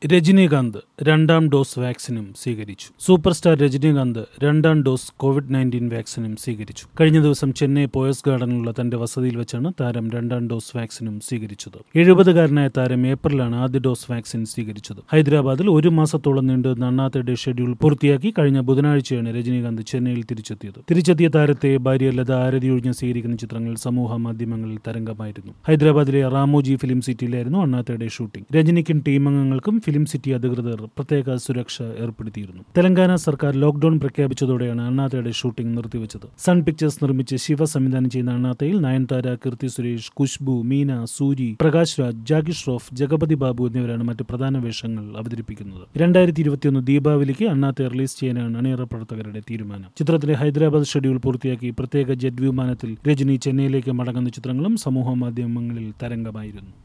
രജനീകാന്ത് രണ്ടാം ഡോസ് വാക്സിനും സ്വീകരിച്ചു സൂപ്പർ സ്റ്റാർ രജനീകാന്ത് രണ്ടാം ഡോസ് കോവിഡ് നയൻറ്റീൻ വാക്സിനും സ്വീകരിച്ചു കഴിഞ്ഞ ദിവസം ചെന്നൈ പോയസ് ഗാർഡനിലുള്ള തന്റെ വസതിയിൽ വെച്ചാണ് താരം രണ്ടാം ഡോസ് വാക്സിനും സ്വീകരിച്ചത് എഴുപതുകാരനായ താരം ഏപ്രിലാണ് ആദ്യ ഡോസ് വാക്സിൻ സ്വീകരിച്ചത് ഹൈദരാബാദിൽ ഒരു മാസത്തോളം നീണ്ടുനിന്ന അണ്ണാത്തയുടെ ഷെഡ്യൂൾ പൂർത്തിയാക്കി കഴിഞ്ഞ ബുധനാഴ്ചയാണ് രജനീകാന്ത് ചെന്നൈയിൽ തിരിച്ചെത്തിയത് തിരിച്ചെത്തിയ താരത്തെ ഭാര്യ ലത ആരതി ഒഴിഞ്ഞ് സ്വീകരിക്കുന്ന ചിത്രങ്ങൾ സമൂഹ മാധ്യമങ്ങളിൽ തരംഗമായിരുന്നു ഹൈദരാബാദിലെ റാമോജി ഫിലിം സിറ്റിയിലായിരുന്നു അണ്ണാത്തയുടെ ഷൂട്ടിംഗ് രജനിക്കും ടീം അംഗങ്ങൾക്കും ഫിലിം സിറ്റി അധികൃതർ പ്രത്യേക സുരക്ഷ ഏർപ്പെടുത്തിയിരുന്നു തെലങ്കാന സർക്കാർ ലോക്ഡൌൺ പ്രഖ്യാപിച്ചതോടെയാണ് അണ്ണാത്തയുടെ ഷൂട്ടിംഗ് നിർത്തിവെച്ചത് സൺ പിക്ചേഴ്സ് നിർമ്മിച്ച് ശിവ സംവിധാനം ചെയ്യുന്ന അണ്ണാത്തയിൽ നയൻതാര കീർത്തി സുരേഷ് ഖുഷ്ബു മീന സൂരി പ്രകാശ് രാജ് ജാഗി ഷ്രോഫ് ജഗപതി ബാബു എന്നിവരാണ് മറ്റ് പ്രധാന വേഷങ്ങൾ അവതരിപ്പിക്കുന്നത് രണ്ടായിരത്തി ഇരുപത്തിയൊന്ന് ദീപാവലിക്ക് അണ്ണാത്തെ റിലീസ് ചെയ്യാനാണ് അണിയറ പ്രവർത്തകരുടെ തീരുമാനം ചിത്രത്തിന്റെ ഹൈദരാബാദ് ഷെഡ്യൂൾ പൂർത്തിയാക്കി പ്രത്യേക ജെറ്റ് വിമാനത്തിൽ രജനി ചെന്നൈയിലേക്ക് മടങ്ങുന്ന ചിത്രങ്ങളും സമൂഹ മാധ്യമങ്ങളിൽ തരംഗമായിരുന്നു